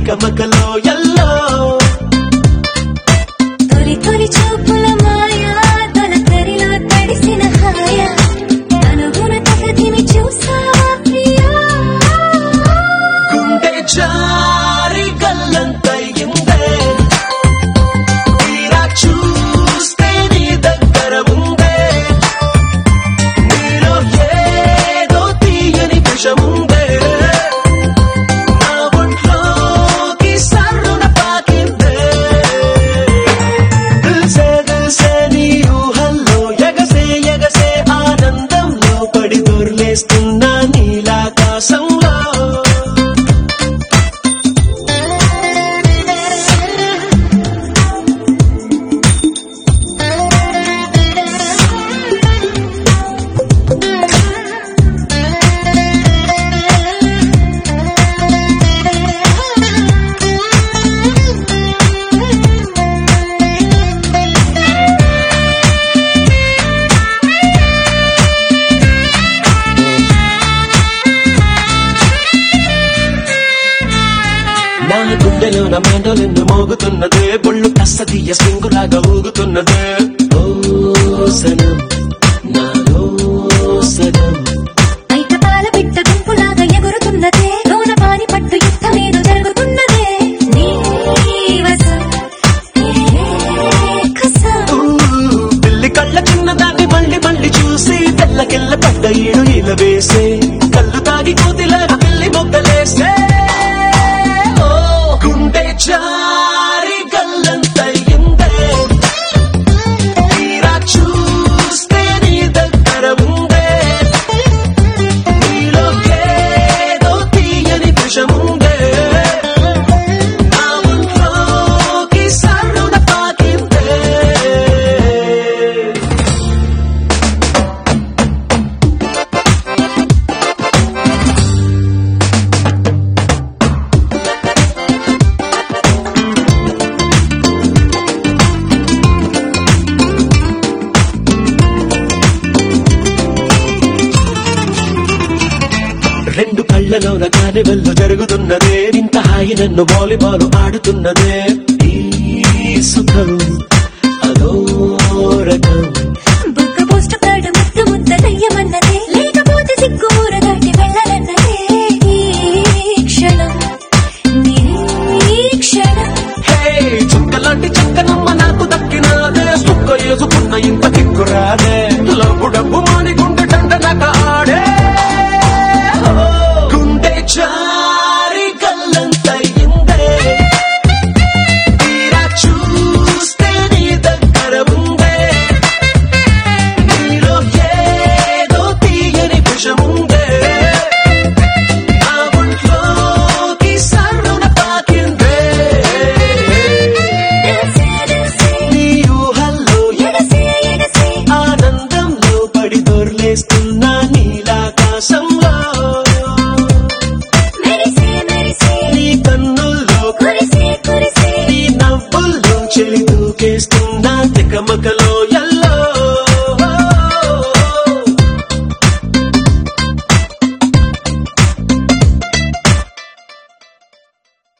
తికమకలో yellow తొలి తొలి చూపుల మాయా తన తరిలో తడిసిన హాయ కనుగొన తగదిని చూసావా ప్రియా గుండె జారి గల్లంతయ్యిందే తీరా చూస్తే నీ దగ్గర ఉందే నీలో ఏదో తీయని విషముందే నా ఒంట్లోకి సర్రున పాకిందే దిల్సే దిల్సే నీ ఊహల్లో ఎగసే ఎగసే ఆనందంలో పడి దొర్లేస్తున్నా నీలాకాశంలో నా గుండెలో నా మెండలెన్ను మోగుతున్నదే బొళ్ళు కస్తీయ సింగులాగా ఊగుతున్నదే ఓ సనం నాలో సనం బయట పాల బిడ్డ గుంపులాగా ఎగురుతున్నదే లోన పాని పట్టు యుద్ధమేదో జరుగుతున్నదే నీ వశం, నీ కసం. ఊ, పిల్లి కళ్ళ చిన్నదాన్ని మళ్ళీ మళ్ళీ చూసి తెల్లకెళ్ళ పడ్డ ఈడు ఇలా వేసే కళ్ళు తాగి కోతిలాగా పిల్లి మొగ్గలేసే ఓ, గుండె జారి గల్లంతయ్యిందే తీరా చూస్తే నీ దగ్గర ఉందే నీలో ఏదో తీయని విషముందే నా ఒంట్లోకి సర్రున పాకిందే రెండు కళ్ళలోన కానివెల్లు జరుగుతున్నదే ఇంత హాయి నన్ను వాలీబాల్ ఆడుతున్నదే ఈ సుఖం అదో రకం బుగ్గ పోస్ట్ కార్డు ముద్దు ముద్దలయ్యమన్నదే లేకపోతే సిగ్గు ఊర దాటి వెళ్ళాలన్నదే ఈ క్షణం నిరీక్షణం హే చుక్కలాంటి చక్కనమ్మ నాకు దక్కినాదే సుక్క వేసుకున్న ఇంత దిక్కురాదే లవ్వు డబ్బు మాని గుండె దండనక ఆడే ఓ, గుండె జారి గల్లంతయ్యిందే తీరా చూస్తే నీ దగ్గర ఉందే నీలో ఏదో తీయని విషముందే నా ఒంట్లోకి సర్రున పాకిందే తెలిసే తెలిసే నీ ఊహల్లో ఎగసే ఎగసే ఆనందంలో పడి దొర్లేస్తున్నా నీలాకాశంలో మెరిసే మెరిసే నీ కన్నుల్లో కురిసే కురిసే నీ నవ్వుల్లో చెలి దూకేస్తున్నా తికమకలో